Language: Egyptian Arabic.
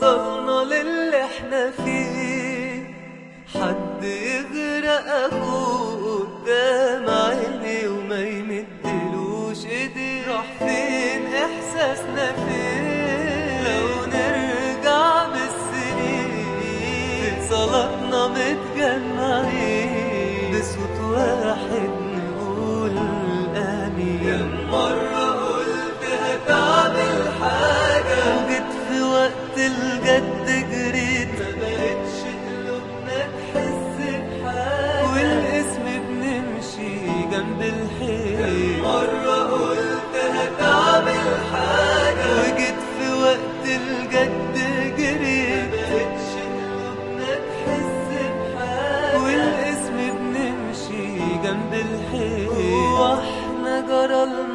وصلنا للي احنا فيه حد يغرق اخوه قدام عيني وما يمدلوش ايديه راح فين احساسنا فين لو نرجع بالسنين صلاتنا متجمعين بصوت واحد نقول امين كم مرة قلت هتعمل حاجة وجيت في وقت الجد جريت ما بقتش قلوبنا تحس بحاجة والاسم بنمشي جنب الحيط مرة قلت هتعمل حاجة وجيت في وقت الجد جريت ما بقتش قلوبنا تحس بحاجة والاسم بنمشي جنب الحيط واحنا جرالنا